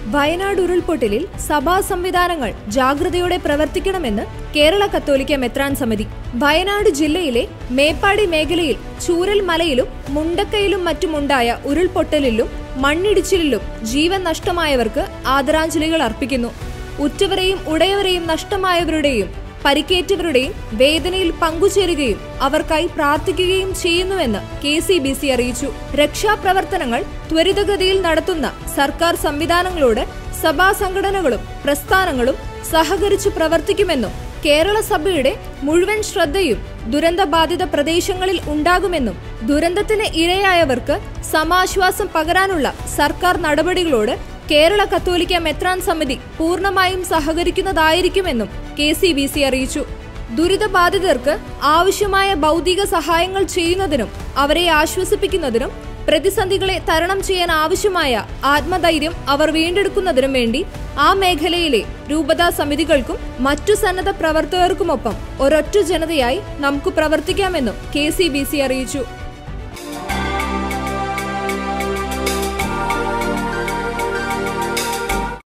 വയനാട് ഉരുൾപൊട്ടലിൽ സഭാ സംവിധാനങ്ങൾ ജാഗ്രതയോടെ പ്രവർത്തിക്കണമെന്ന് കേരള കത്തോലിക്ക മെത്രാൻ സമിതി വയനാട് ജില്ലയിലെ മേപ്പാടി മേഖലയിൽ ചൂരൽ മലയിലും മുണ്ടക്കയിലും മറ്റുമുണ്ടായ ഉരുൾപൊട്ടലിലും മണ്ണിടിച്ചിലിലും ജീവൻ നഷ്ടമായവർക്ക് ആദരാഞ്ജലികൾ അർപ്പിക്കുന്നു ഉറ്റവരെയും ഉടയവരെയും നഷ്ടമായവരുടെയും പരിക്കേറ്റവരുടെയും വേദനയിൽ പങ്കുചേരുകയും അവർക്കായി പ്രാർത്ഥിക്കുകയും ചെയ്യുന്നുവെന്ന് കെ സി ബി സി അറിയിച്ചു രക്ഷാപ്രവർത്തനങ്ങൾ ത്വരിതഗതിയിൽ നടത്തുന്ന സർക്കാർ സംവിധാനങ്ങളോട് സഭാ സംഘടനകളും പ്രസ്ഥാനങ്ങളും സഹകരിച്ചു പ്രവർത്തിക്കുമെന്നും കേരള സഭയുടെ മുഴുവൻ ശ്രദ്ധയും ദുരന്തബാധിത പ്രദേശങ്ങളിൽ ഉണ്ടാകുമെന്നും ദുരന്തത്തിന് ഇരയായവർക്ക് സമാശ്വാസം പകരാനുള്ള സർക്കാർ നടപടികളോട് കേരള കത്തോലിക്ക മെത്രാൻ സമിതി പൂർണ്ണമായും സഹകരിക്കുന്നതായിരിക്കുമെന്നും കെ സി ബി സി അറിയിച്ചു ദുരിതബാധിതർക്ക് ആവശ്യമായ ഭൗതിക സഹായങ്ങൾ ചെയ്യുന്നതിനും അവരെ ആശ്വസിപ്പിക്കുന്നതിനും പ്രതിസന്ധികളെ തരണം ചെയ്യാൻ ആവശ്യമായ ആത്മധൈര്യം അവർ വീണ്ടെടുക്കുന്നതിനും വേണ്ടി ആ മേഖലയിലെ രൂപതാ സമിതികൾക്കും മറ്റു സന്നദ്ധ പ്രവർത്തകർക്കുമൊപ്പം ഒരൊറ്റ ജനതയായി നമുക്ക് പ്രവർത്തിക്കാമെന്നും കെ സി ബി സി അറിയിച്ചു